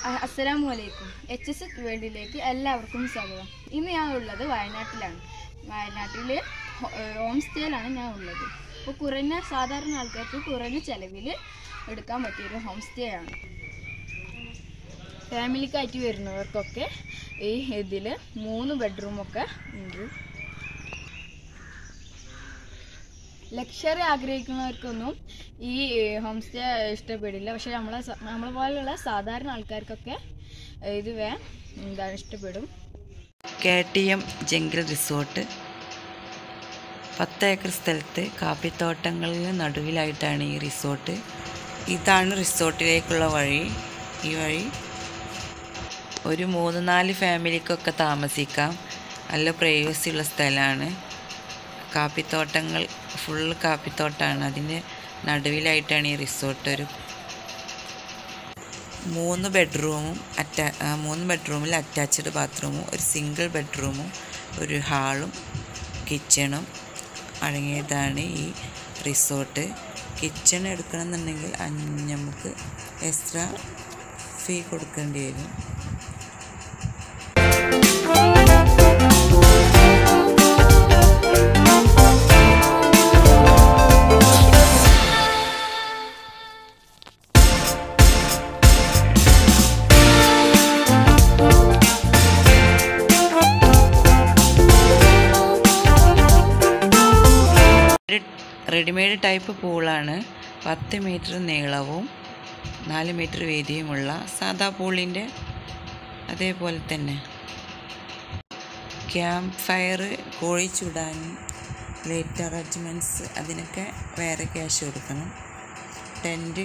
അസ്സലാമു അലൈക്കും H S വേൾഡിലേക്ക് എല്ലാവർക്കും സ്വാഗതം ഇന്ന് ഞാൻ ഉള്ളത് വയനാട്ടിലാണ് വയനാട്ടിൽ ഹോം സ്റ്റേയിലാണ് ഞാൻ ഉള്ളത് അപ്പോൾ കുറഞ്ഞ സാധാരണ ആൾക്കാർക്ക് കുറഞ്ഞ ചിലവിൽ എടുക്കാൻ പറ്റിയൊരു ഹോം സ്റ്റേ ആണ് ഫാമിലിക്കായിട്ട് വരുന്നവർക്കൊക്കെ ഈ ഇതിൽ മൂന്ന് ബെഡ്റൂമൊക്കെ ഉണ്ട് ലക്ഷറി ആഗ്രഹിക്കുന്നവർക്കൊന്നും ഈ ഹോം സ്റ്റേ ഇഷ്ടപ്പെടില്ല പക്ഷെ നമ്മളെ സ- നമ്മളെ പോലെയുള്ള സാധാരണ ആൾക്കാർക്കൊക്കെ ഇത് വേ എന്താണ് ഇഷ്ടപ്പെടും K T M jungle resort പത്ത് ഏക്കർ സ്ഥലത്ത് കാപ്പിത്തോട്ടങ്ങളിൽ നടുവിലായിട്ടാണ് ഈ റിസോർട്ട് ഇതാണ് റിസോർട്ടിലേക്കുള്ള വഴി ഈ വഴി ഒരു മൂന്ന് നാല് ഫാമിലിക്കൊക്കെ താമസിക്കാം നല്ല പ്രൈവസി ഉള്ള സ്ഥലമാണ് കാപ്പിത്തോട്ടങ്ങൾ ഫുള്ള് കാപ്പിത്തോട്ടമാണ് അതിൻ്റെ നടുവിലായിട്ടാണ് ഈ റിസോർട്ട് ഒരു മൂന്ന് ബെഡ്റൂമും അറ്റാ ആ, മൂന്ന് ബെഡ്റൂമിൽ അറ്റാച്ച്ഡ് ബാത്റൂമും ഒരു സിംഗിൾ ബെഡ്റൂമും ഒരു ഹാളും കിച്ചണും അടങ്ങിയതാണ് ഈ റിസോർട്ട് കിച്ചൺ എടുക്കണമെന്നുണ്ടെങ്കിൽ അഞ്ഞ് നമുക്ക് എക്സ്ട്രാ ഫീ കൊടുക്കേണ്ടി വരും ഒരു റെഡിമെയ്ഡ് ടൈപ്പ് പൂളാണ് പത്ത് മീറ്റർ നീളവും നാല് മീറ്റർ വീതിയുമുള്ള സാദാ പൂളിൻ്റെ അതേപോലെ തന്നെ ക്യാമ്പ് ഫയർ കോഴി ചുടാൻ ലൈറ്റ് അറേഞ്ച്മെൻറ്റ്സ് അതിനൊക്കെ വേറെ ക്യാഷ് കൊടുക്കണം ടെൻറ്റ്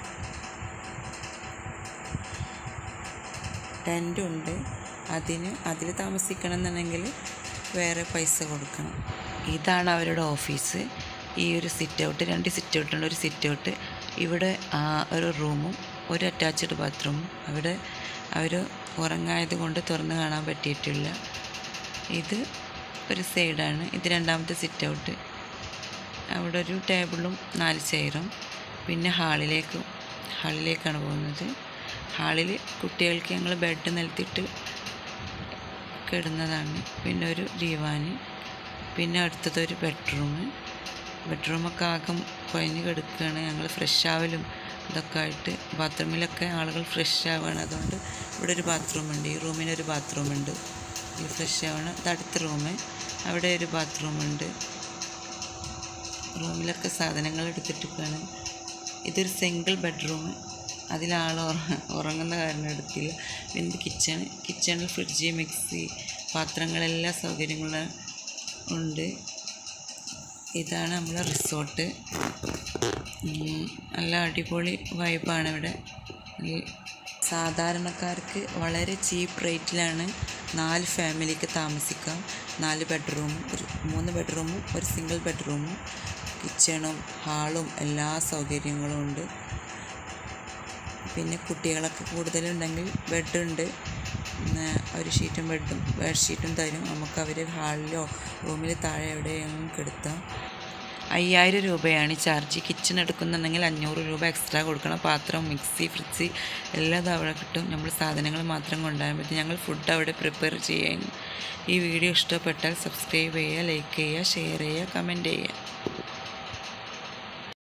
ടെൻ്റ് ഉണ്ട് അതിന് അതിൽ താമസിക്കണം എന്നുണ്ടെങ്കിൽ വേറെ പൈസ കൊടുക്കണം ഇതാണ് അവരുടെ ഓഫീസ് ഈ ഒരു സിറ്റ് ഔട്ട് രണ്ട് സിറ്റ് ഔട്ട് ഉണ്ട് ഒരു സിറ്റ് ഔട്ട് ഇവിടെ ആ ഒരു റൂമും ഒരു അറ്റാച്ച്ഡ് ബാത്റൂമും അവിടെ അവർ ഉറങ്ങായത് കൊണ്ട് തുറന്ന് കാണാൻ പറ്റിയിട്ടില്ല ഇത് ഒരു സൈഡാണ് ഇത് രണ്ടാമത്തെ സിറ്റ് ഔട്ട് അവിടെ ഒരു ടേബിളും നാല് ചെയറും പിന്നെ ഹാളിലേക്ക് ഹാളിലേക്കാണ് പോകുന്നത് ഹാളിൽ കുട്ടികൾക്ക് ഞങ്ങൾ ബെഡ് നിലത്തിട്ട് കിടുന്നതാണ് പിന്നെ ഒരു ദീവാന് പിന്നെ അടുത്തത് ഒരു ബെഡ്റൂം ബെഡ്റൂമൊക്കെ ആകെ കുഴഞ്ഞ് കിടക്കുകയാണ് ഞങ്ങൾ ഫ്രഷ് ആവലും ഇതൊക്കെ ആയിട്ട് ബാത്റൂമിലൊക്കെ ആളുകൾ ഫ്രഷ് ആവുകയാണ് അതുകൊണ്ട് ഇവിടെ ഒരു ബാത്റൂം ഉണ്ട് ഈ റൂമിന് ഒരു ബാത്റൂം ഉണ്ട് ഈ ഫ്രഷ് ആവണം ഇത് അടുത്ത റൂം അവിടെ ഒരു ബാത്റൂം ഉണ്ട് റൂമിലൊക്കെ സാധനങ്ങൾ എടുത്തിട്ടൊക്കെയാണ് ഇതൊരു സിംഗിൾ ബെഡ്റൂം അതിലാൾ ഉറ- ഉറങ്ങുന്ന കാരണം എടുത്തില്ല പിന്നെ ഇത് കിച്ചൺ കിച്ചണിൽ ഫ്രിഡ്ജ് മിക്സി പാത്രങ്ങളെല്ലാ സൗകര്യങ്ങളും ഉണ്ട് ഇതാണ് നമ്മളെ റിസോർട്ട് ഉം, നല്ല അടിപൊളി വൈബാണ് ഇവിടെ ഈ സാധാരണക്കാർക്ക് വളരെ ചീപ്പ് റേറ്റിലാണ് നാല് ഫാമിലിക്ക് താമസിക്കാം നാല് ബെഡ്റൂമും ഒരു മൂന്ന് ബെഡ്റൂമും ഒരു സിംഗിൾ ബെഡ്റൂമും കിച്ചണും ഹാളും എല്ലാ സൗകര്യങ്ങളും ഉണ്ട് പിന്നെ കുട്ടികളൊക്കെ കൂടുതലുണ്ടെങ്കിൽ ബെഡുണ്ട് പിന്നെ ഒരു ഷീറ്റും ബെഡും ബെഡ് ഷീറ്റും തരും നമുക്ക് അവർ ഹാളിലോ റൂമിൽ താഴെ എവിടെയെങ്കിലും കിടത്താം അയ്യായിരം രൂപയാണ് ചാർജ് കിച്ചൺ എടുക്കുന്നുണ്ടെങ്കിൽ അഞ്ഞൂറ് രൂപ എക്സ്ട്രാ കൊടുക്കണം പാത്രം മിക്സി ഫ്രിഡ്ജ് എല്ലാം അത് അവിടെ കിട്ടും നമ്മൾ സാധനങ്ങൾ മാത്രം കൊണ്ടുപോകാൻ പറ്റും ഞങ്ങൾ ഫുഡ് അവിടെ പ്രിപ്പയർ ചെയ്യാൻ ഈ വീഡിയോ ഇഷ്ടപ്പെട്ടാൽ സബ്സ്ക്രൈബ് ചെയ്യുക ലൈക്ക് ചെയ്യുക ഷെയർ ചെയ്യുക കമൻറ്റ് ചെയ്യുക